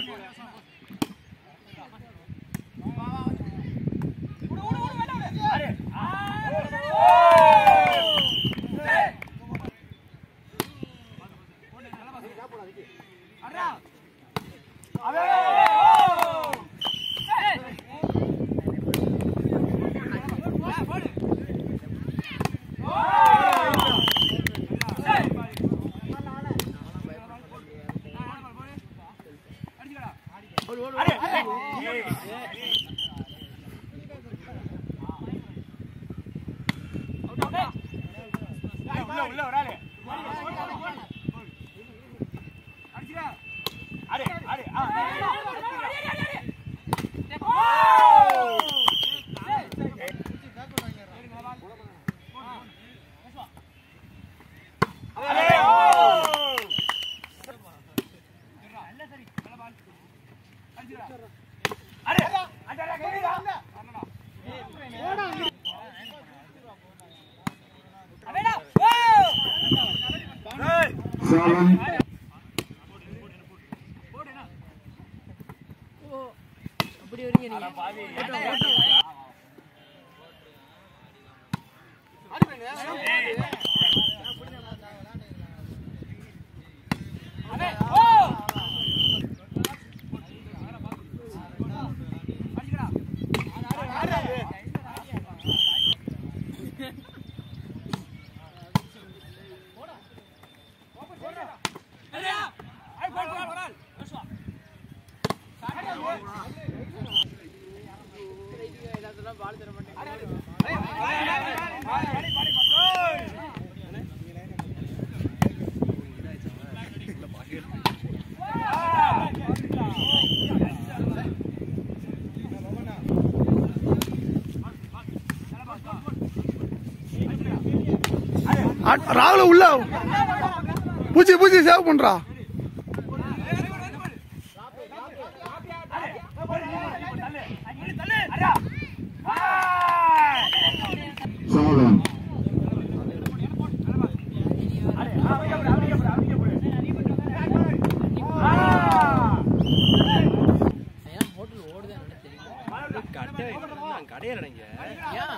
உள்ள உள்ள ஒரு ஆளு அடே அடே ஆ அடே ஓ அடே அடே கேக்குதா ஏய் seven, அப்படி வரீங்க நீங்க அ- ராகுல உள்ள பூச்சி பூச்சி சேவ் பண்றா seven, ஏன்னா ஹோட்டல் ஓடுது எனக்கு தெரியல கடையில் நீங்க ஏன்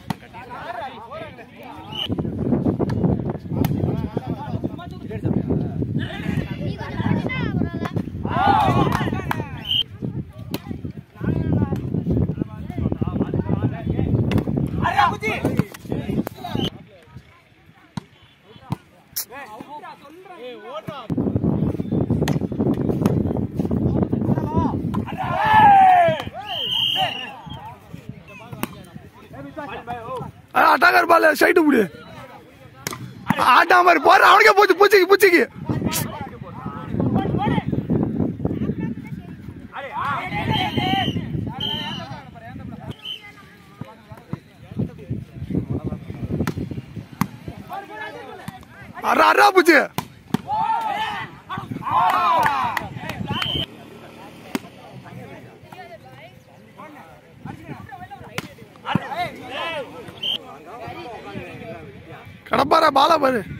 அட்டாக்கர் பால் சைட்டு புடி ஆட்டா மாதிரி போற அவனுக்கே போச்சு பூச்சிக்கு பூச்சிக்கு அரா அரா பூச்சி கடப்பாரா பாலா பாரு